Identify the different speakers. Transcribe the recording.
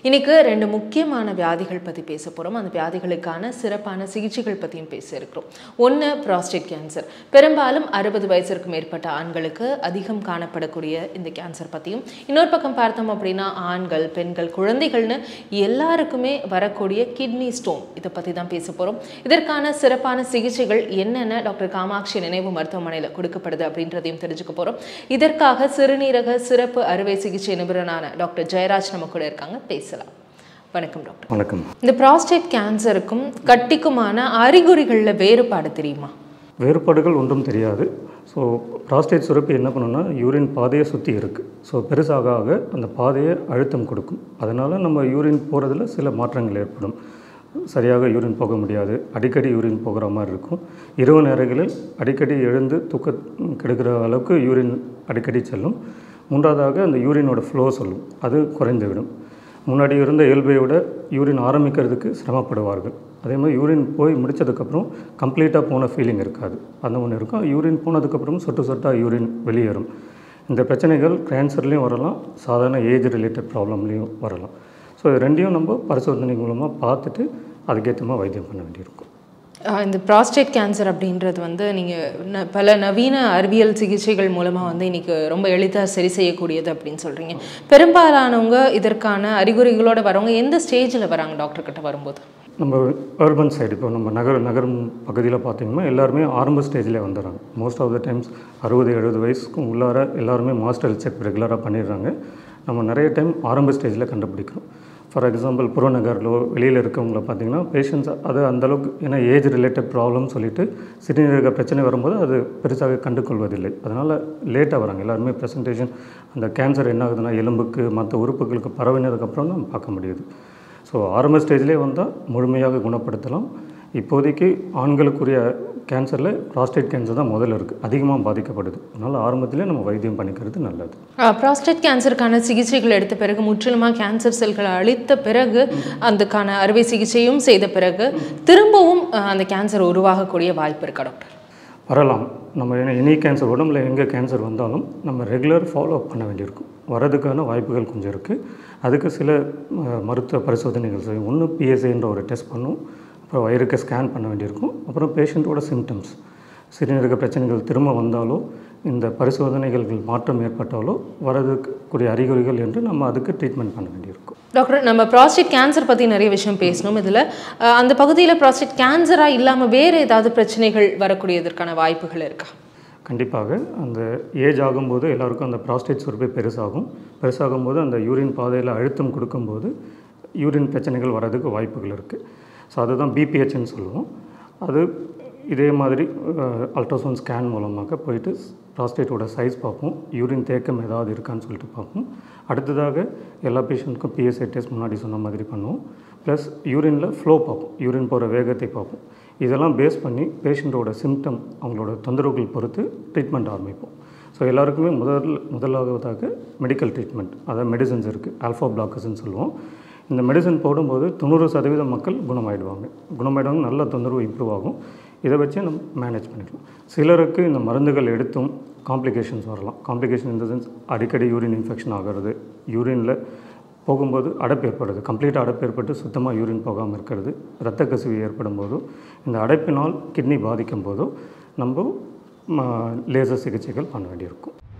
Speaker 1: இன்னைக்கு ரெண்டு முக்கியமான வியாதிகள் பற்றி பேச போகிறோம் அந்த வியாதிகளுக்கான சிறப்பான சிகிச்சைகள் பற்றியும் பேச இருக்கிறோம் ஒன்று ப்ராஸ்டேட் கேன்சர் பெரும்பாலும் அறுபது வயசிற்கு மேற்பட்ட ஆண்களுக்கு அதிகம் காணப்படக்கூடிய இந்த கேன்சர் பற்றியும் இன்னொரு பக்கம் பார்த்தோம் அப்படின்னா ஆண்கள் பெண்கள் குழந்தைகள்னு எல்லாருக்குமே வரக்கூடிய கிட்னி ஸ்டோன் இதை பற்றி தான் பேச போகிறோம் இதற்கான சிறப்பான சிகிச்சைகள் என்னென்ன டாக்டர் காமாட்சி நினைவு மருத்துவமனையில் கொடுக்கப்படுது அப்படின்றதையும் தெரிஞ்சுக்க போகிறோம் இதற்காக சிறுநீரக சிறப்பு அறுவை சிகிச்சை நிபுணரான டாக்டர் ஜெயராஜ் நம்ம கூட இருக்காங்க பேசலாம் வணக்கம் டாக்டர்
Speaker 2: வணக்கம்
Speaker 1: இந்த ப்ராஸ்டேட் கேன்சருக்கும் கட்டிக்குமான அறிகுறிகளில் வேறுபாடு தெரியுமா
Speaker 2: வேறுபாடுகள் ஒன்றும் தெரியாது ஸோ ப்ராஸ்டேட் சுரப்பி என்ன பண்ணுன்னா யூரின் பாதையை சுற்றி இருக்குது ஸோ பெருசாக ஆக அந்த பாதையை அழுத்தம் கொடுக்கும் அதனால் நம்ம யூரின் போகிறதுல சில மாற்றங்கள் ஏற்படும் சரியாக யூரின் போக முடியாது அடிக்கடி யூரின் போகிற மாதிரி இருக்கும் இரவு நேரங்களில் அடிக்கடி எழுந்து தூக்க கெடுக்கிற அளவுக்கு யூரின் அடிக்கடி செல்லும் மூன்றாவதாக அந்த யூரினோட ஃப்ளோ சொல்லும் அது குறைந்துவிடும் முன்னாடி இருந்த இயல்பை விட யூரின் ஆரம்பிக்கிறதுக்கு சிரமப்படுவார்கள் அதே மாதிரி யூரின் போய் முடித்ததுக்கப்புறம் கம்ப்ளீட்டாக போன ஃபீலிங் இருக்காது அந்த ஒன்று இருக்கும் யூரின் போனதுக்கப்புறம் சொட்டு சொட்டாக யூரின் வெளியேறும் இந்த பிரச்சனைகள் கேன்சர்லேயும் வரலாம் சாதாரண ஏஜ் ரிலேட்டட் ப்ராப்ளம்லேயும் வரலாம் ஸோ இது ரெண்டையும் நம்ம பரிசோதனை மூலமாக பார்த்துட்டு அதுக்கேற்ற மாதிரி வைத்தியம் பண்ண வேண்டியிருக்கும்
Speaker 1: ஆஹ் இந்த ப்ராஸ்டேட் கேன்சர் அப்படின்றது வந்து நீங்கள் பல நவீன அறிவியல் சிகிச்சைகள் மூலமாக வந்து இன்னைக்கு ரொம்ப எளிதாக சரி செய்யக்கூடியது அப்படின்னு சொல்கிறீங்க பெரும்பாலானவங்க இதற்கான அறிகுறிகளோட வரவங்க எந்த ஸ்டேஜில் வராங்க டாக்டர் கிட்ட வரும்போது
Speaker 2: நம்ம அர்பன் சைடு இப்போ நம்ம நகர நகரம் பகுதியில் பார்த்தீங்கன்னா எல்லாருமே ஆரம்ப ஸ்டேஜில் வந்துடுறாங்க மோஸ்ட் ஆஃப் த டைம்ஸ் அறுபது எழுபது வயசுக்கும் உள்ளார எல்லாருமே மாஸ்டர் செக் ரெகுலராக பண்ணிடுறாங்க நம்ம நிறைய டைம் ஆரம்ப ஸ்டேஜில் கண்டுபிடிக்கிறோம் ஃபார் எக்ஸாம்பிள் புறநகரிலோ வெளியில் இருக்கவங்கள பார்த்தீங்கன்னா பேஷண்ட்ஸ் அது அந்தளவுக்கு ஏன்னா ஏஜ் ரிலேட்டட் ப்ராப்ளம் சொல்லிட்டு சிறுநீரக பிரச்சனை வரும்போது அது பெருசாக கண்டுகொள்வதில்லை அதனால் லேட்டாக வராங்க எல்லாருமே ப்ரெசன்டேஷன் அந்த கேன்சர் என்ன ஆகுதுன்னா எலும்புக்கு மற்ற உறுப்புகளுக்கு பரவினதுக்கப்புறம் தான் பார்க்க முடியுது ஸோ ஆரம்ப ஸ்டேஜ்லேயே வந்தால் முழுமையாக குணப்படுத்தலாம் இப்போதைக்கு ஆண்களுக்குரிய கேன்சரில் ப்ராஸ்டேட் கேன்சர் தான் முதல்ல இருக்குது அதிகமாக பாதிக்கப்படுது அதனால் ஆரம்பத்திலே நம்ம வைத்தியம் பண்ணிக்கிறது நல்லது
Speaker 1: ப்ராஸ்டேட் கேன்சருக்கான சிகிச்சைகள் எடுத்த பிறகு முற்றிலுமாக கேன்சர் செல்களை அழித்த பிறகு அதுக்கான அறுவை சிகிச்சையும் செய்த பிறகு திரும்பவும் ஆஹ், அந்த கேன்சர் உருவாகக்கூடிய வாய்ப்பு இருக்கா டாக்டர்
Speaker 2: வரலாம் நம்ம என்ன எனி கேன்சர் உடம்புல எங்கே கேன்சர் வந்தாலும் நம்ம ரெகுலர் ஃபாலோ அப் பண்ண வேண்டியிருக்கும் வரதுக்கான வாய்ப்புகள் கொஞ்சம் இருக்குது அதுக்கு சில அஹ், மருத்துவ பரிசோதனைகள் செய்யும் ஒன்று பிஎஸ்ஐன்ற ஒரு டெஸ்ட் பண்ணும் அப்புறம் வயிறுக்கு ஸ்கேன் பண்ண வேண்டியிருக்கும் அப்புறம் பேஷண்ட்டோட சிம்டம்ஸ் சிறுநீரக பிரச்சனைகள் திரும்ப வந்தாலோ இந்த பரிசோதனைகள் மாற்றம் ஏற்பட்டாலோ வரதுக்குரிய அறிகுறிகள் என்று நம்ம அதுக்கு ட்ரீட்மெண்ட் பண்ண வேண்டியிருக்கும்
Speaker 1: டாக்டர் நம்ம ப்ராஸ்டேட் கேன்சர் பற்றி நிறைய விஷயம் பேசணும் இதில் அந்த பகுதியில் ப்ராஸ்டேட் கேன்சராக இல்லாமல் வேறு ஏதாவது பிரச்சனைகள் வரக்கூடியதற்கான வாய்ப்புகள் இருக்கா
Speaker 2: கண்டிப்பாக அந்த ஏஜ் ஆகும்போது எல்லாருக்கும் அந்த ப்ராஸ்டேட் சுரப்பி பெருசாகும் பெருசாகும்போது அந்த யூரின் பாதையில் அழுத்தம் கொடுக்கும்போது யூரின் பிரச்சனைகள் வர்றதுக்கு வாய்ப்புகள் இருக்குது ஸோ அதுதான் பிபிஹெச்னு சொல்லுவோம் அது இதே மாதிரி அல்ட்ராசவுண்ட் ஸ்கேன் மூலமாக போயிட்டு ப்ராஸ்டேட்டோட சைஸ் பார்ப்போம் யூரின் தேக்கம் ஏதாவது இருக்கான்னு சொல்லிட்டு பார்ப்போம் அடுத்ததாக எல்லா பேஷண்ட்டுக்கும் பிஎஸ்ஐ டெஸ்ட் முன்னாடி சொன்ன மாதிரி பண்ணுவோம் ப்ளஸ் யூரினில் ஃப்ளோ பார்ப்போம் யூரின் போகிற வேகத்தை பார்ப்போம் இதெல்லாம் பேஸ் பண்ணி பேஷண்ட்டோட சிம்டம் அவங்களோட தொந்தரவுகள் பொறுத்து ட்ரீட்மெண்ட் ஆரம்பிப்போம் ஸோ எல்லாருக்குமே முதல் முதலாவதாக மெடிக்கல் ட்ரீட்மெண்ட் அதாவது மெடிசன்ஸ் இருக்குது ஆல்ஃபா பிளாக்கர்ஸ்னு சொல்லுவோம் இந்த மெடிசன் போடும்போது தொண்ணூறு சதவீதம் மக்கள் குணமாயிடுவாங்க குணமாயிடுவாங்க நல்ல தொந்தரவு இம்ப்ரூவ் ஆகும் இதை வச்சு நம்ம மேனேஜ் பண்ணிக்கலாம் சிலருக்கு இந்த மருந்துகள் எடுத்தும் காம்ப்ளிகேஷன்ஸ் வரலாம் காம்ப்ளிகேஷன் இந்த சென்ஸ் அடிக்கடி யூரின் இன்ஃபெக்ஷன் ஆகிறது யூரினில் போகும்போது அடைப்பு ஏற்படுது கம்ப்ளீட்டாக அடைப்பு ஏற்பட்டு சுத்தமாக யூரின் போகாமல் இருக்கிறது இரத்த கசிவு ஏற்படும் போதோ இந்த அடைப்பினால் கிட்னி பாதிக்கும் போதோ நம்ம லேசர் சிகிச்சைகள் பண்ண வேண்டியிருக்கும்